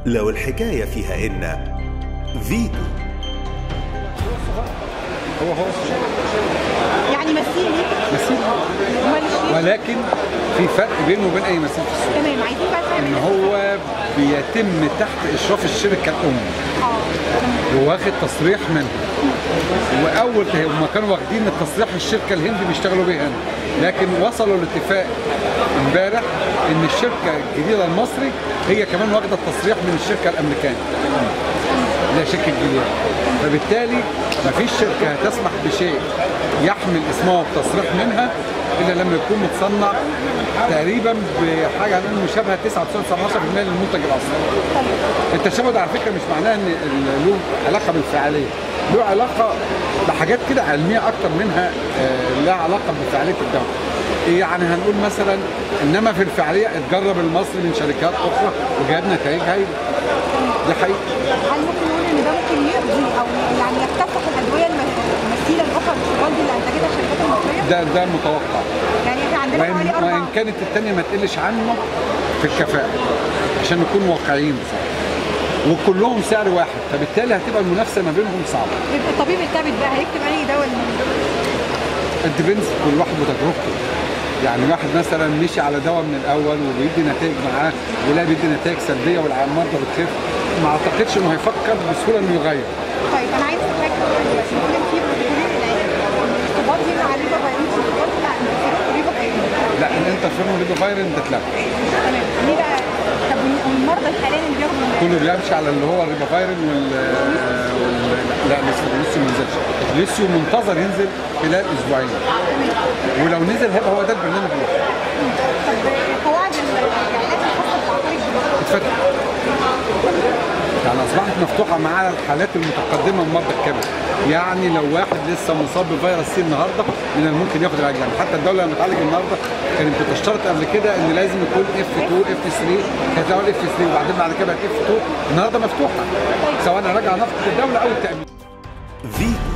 لو الحكاية فيها إن فيتو هو هو يعني مثيل مثيل امال الشيخ ولكن في فرق بينه وبين اي مثيل في السوق تمام عايزين بقى ان نفهم هو بيتم تحت اشراف الشركه الام اه وواخد تصريح منها واول هم كانوا واخدين التصريح الشركه الهندي بيشتغلوا بيه هنا لكن وصلوا لاتفاق امبارح ان الشركه الجديده المصري هي كمان واخده التصريح من الشركه الامريكانيه اللي هي شركه جديده فبالتالي مفيش شركه هتسمح بشيء يحمل اسمها وتصريح منها الا لما يكون متصنع تقريبا بحاجه هنقول مشابهه 99.9% للمنتج الاصلي التشابه على فكره مش معناه ان ال- له علاقه بالفعاليه له علاقه بحاجات كده علميه اكتر منها آه، لها علاقه بفعاليه الدواء يعني هنقول مثلا انما في الفعاليه اتجرب المصري من شركات اخرى وجاب نتائج هايله دي حقيقه هل ممكن نقول ان ده ممكن يقضي او يعني يكتسح الادويه الم- المثيله الاخرى بالشغال دي اللي انتجتها الشركات المصريه؟ ده ده المتوقع يعني احنا عندنا وان, حوالي اربع وإن كانت الثانيه ما تقلش عنه في الكفاءه عشان نكون واقعيين بصراحه وكلهم سعر واحد فبالتالي هتبقى المنافسه ما بينهم صعبه يبقى الطبيب الكبد بقى هيكتب انهي دواء لمين؟ الديبنس كل واحد وتجربته يعني واحد مثلا مشي على دواء من الاول وبيدي نتائج معاه ولا بيدي نتائج سلبيه والمرضى بتخف ما اعتقدش انه هيفكر بسهوله انه يغير طيب انا عايز اسالك سؤال دلوقتي بيقول لك في بروتوكولين العلاج الارتباط هنا على ريفا فيروس الارتباط لا ريفا فيروس لا الانترفيرون ريدو فايرن ده اتلغى تمام ليه بقى؟ طب والمرضى الحاليين اللي بياخدوا كله بيمشي على اللي هو الريبا فايرن وال وال- لا لسه لسه ما نزلش لسه منتظر ينزل خلال اسبوعين ولو نزل هيبقى هو ده البرنامج الوحيد طب قواعد العلاج الخاصه بالعقار الجديد اتفتح يعني اصبحت مفتوحه مع الحالات المتقدمه من مرضى الكبد يعني لو واحد لسه مصاب بفيروس سي النهارده من الممكن ياخد العلاج يعني حتى الدوله لما تعالج النهارده كانت بتشترط قبل كده ان لازم يكون اف 2 اف 3 كانت الاول اف 3 وبعدين بعد كده اف 2 النهارده مفتوحه سواء راجع نفقه الدوله او التامين فيتو